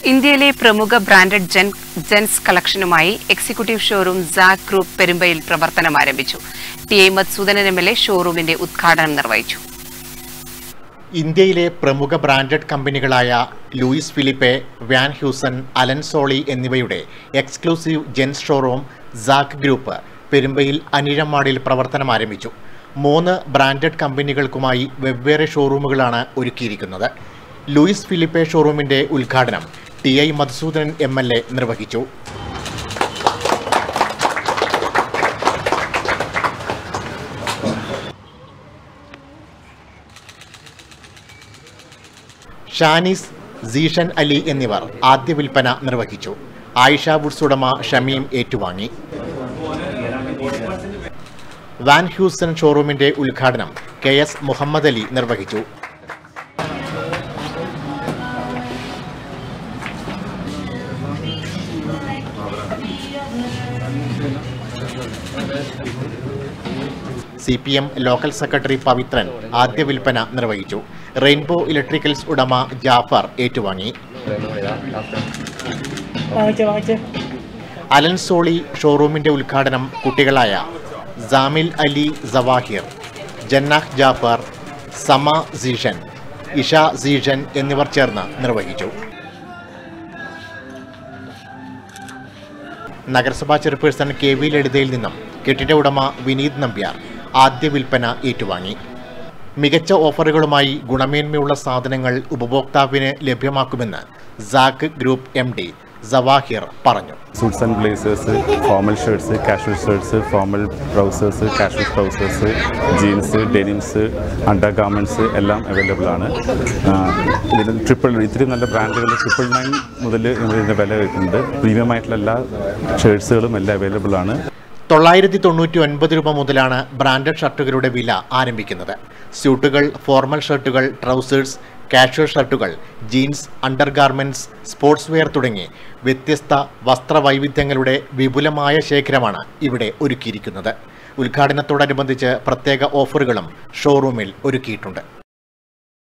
ഇന്ത്യയിലെ പ്രമുഖ branded gen gents കളക്ഷനുമായി എക്സിക്യൂട്ടീവ് ഷോറൂം സാക് ഗ്രൂപ്പ് പെരുമ്പയിൽ പ്രവർത്തനം ആരംഭിച്ചു T A Madhusoodanan M L A ഷോറൂമിന്റെ ഉദ്ഘാടനം നിർവഹിച്ചു ഇന്ത്യയിലെ പ്രമുഖ ബ്രാൻഡഡ് കമ്പനികളായ Louis Philippe Van Heusen Allen Solly എന്നിവയുടെ exclusive gents showroom Zac group പെരുമ്പയിൽ അനിഴമാടിൽ പ്രവർത്തനം ആരംഭിച്ചു മൂന്ന് ബ്രാൻഡഡ് കമ്പനികൾക്കുമായി വെവ്വേറെ ഷോറൂമുകളാണ് ഒരുക്കിയിരിക്കുന്നത് ലൂയിസ് ഫിലിപ്പെ ഷോറൂമിന്റെ ഉദ്ഘാടനം T I Madhusoodanan M L A നിർവഹിച്ചു ഷാനിസ് സീഷൻ അലി എന്നിവർ ആദ്യ വിൽപ്പന നിർവഹിച്ചു ആയിഷ വുഡ്സ് ഉടമ ഷമീം ഏറ്റുവാങ്ങി വാൻ ഹ്യൂസൺ ഷോറൂമിന്റെ ഉദ്ഘാടനം കെ എസ് മുഹമ്മദ് അലി നിർവഹിച്ചു C P M local secretary Pavithran ആദ്യ വിൽപ്പന നിർവഹിച്ചു റെയിൻബോ ഇലക്ട്രിക്കൽസ് ഉടമ ജാഫർ ഏറ്റുവാങ്ങി വാങ്ങിച്ചേ വാങ്ങിച്ചേ അലൻ സോളി ഷോറൂമിന്റെ ഉദ്ഘാടനം കുട്ടികളായ ജാമിൽ അലി സവാഹിർ ജന്നാഹ് ജാഫർ സമ സീഷൻ ഇഷ സീഷൻ എന്നിവർ ചേർന്ന് നിർവഹിച്ചു നഗരസഭാ ചെയർപേഴ്സൺ കെ വി ലളിതയിൽ നിന്നും കെട്ടിട ഉടമ വിനീത് നമ്പ്യാർ ആദ്യ വിൽപ്പന ഏറ്റുവാങ്ങി മികച്ച ഓഫറുകളുമായി ഗുണമേന്മയുള്ള സാധനങ്ങൾ ഉപഭോക്താവിന് ലഭ്യമാക്കുമെന്ന് Zac group M D Zavahir പറഞ്ഞു suits and blazers formal shirts casual shirts formal trousers casual trousers jeans denims under garments എല്ലാം അവൈലബിൾ ആണ് ആ, ഇതിന് ട്രിപ്പിൾ ഇത്തിരി നല്ല ബ്രാൻഡുകൾ ട്രിപ്പിൾ നയൻ മുതൽ ഇതിൻ്റെ വില ഉണ്ട് പ്രീമിയം ആയിട്ടുള്ള എല്ലാ ഷർട്ട്സുകളും എല്ലാം അവൈലബിൾ ആണ് തൊള്ളായിരത്തി തൊണ്ണൂറ്റി ഒൻപത് രൂപ മുതലാണ് ബ്രാൻഡഡ് ഷർട്ടുകളുടെ വില ആരംഭിക്കുന്നത് സ്യൂട്ടുകൾ ഫോർമൽ ഷർട്ടുകൾ ട്രൗസേഴ്സ് കാഷ്വൽ ഷർട്ടുകൾ ജീൻസ് അണ്ടർഗാർമെന്റ്സ് സ്പോർട്സ് വെയർ തുടങ്ങി വ്യത്യസ്ത വസ്ത്രവൈവിധ്യങ്ങളുടെ വിപുലമായ ശേഖരമാണ് ഇവിടെ ഒരുക്കിയിരിക്കുന്നത് ഉദ്ഘാടനത്തോടനുബന്ധിച്ച് പ്രത്യേക ഓഫറുകളും ഷോറൂമിൽ ഒരുക്കിയിട്ടുണ്ട്